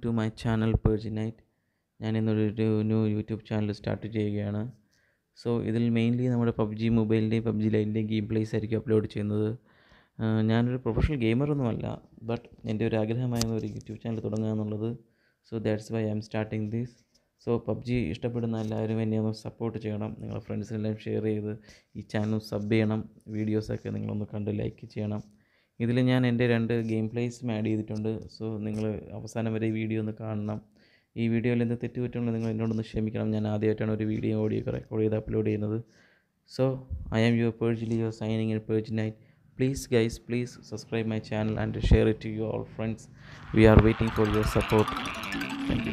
to my channel Purge Night ഞാൻ ഇന്നൊരു ഒരു ന്യൂ യൂട്യൂബ് ചാനൽ സ്റ്റാർട്ട് ചെയ്യുകയാണ് സോ ഇതിൽ മെയിൻലി നമ്മുടെ പബ്ജി മൊബൈലിൻ്റെയും പബ്ജി ലൈനിൻ്റെയും ഗെയിം പ്ലേസ് ആയിരിക്കും അപ്ലോഡ് ചെയ്യുന്നത് ആ, ഞാനൊരു പ്രൊഫഷണൽ ഗെയിമറൊന്നുമല്ല ബട്ട് എൻ്റെ ഒരു ആഗ്രഹമായിരുന്നു ഒരു യൂട്യൂബ് ചാനൽ തുടങ്ങുക എന്നുള്ളത് so that's why I'm starting this so PUBG ഇഷ്ടപ്പെടുന്ന എല്ലാവരും എന്നെ ഒന്ന് സപ്പോർട്ട് ചെയ്യണം നിങ്ങളുടെ ഫ്രണ്ട്സിനെല്ലാം ഷെയർ ചെയ്ത് ഈ ചാനൽ സബ് ചെയ്യണം വീഡിയോസൊക്കെ നിങ്ങളൊന്ന് കണ്ട് ലൈക്ക് ചെയ്യണം ഇതിൽ ഞാൻ എൻ്റെ രണ്ട് ഗെയിം പ്ലേസും ആഡ് ചെയ്തിട്ടുണ്ട് സോ നിങ്ങൾ അവസാനം വരെ ഈ വീഡിയോ ഒന്ന് കാണണം ഈ വീഡിയോയിൽ എന്ത് തെറ്റ് പറ്റുള്ളൂ നിങ്ങൾ എന്നോടൊന്ന് ക്ഷമിക്കണം ഞാൻ ആദ്യമായിട്ടാണ് ഒരു വീഡിയോ ഓഡിയോ ഒക്കെ റെക്കോർഡ് ചെയ്ത് അപ്ലോഡ് ചെയ്യുന്നത് so I am your Purge Leo signing in Purge Night please guys please subscribe my channel and share it to you all friends we are waiting for your support thank U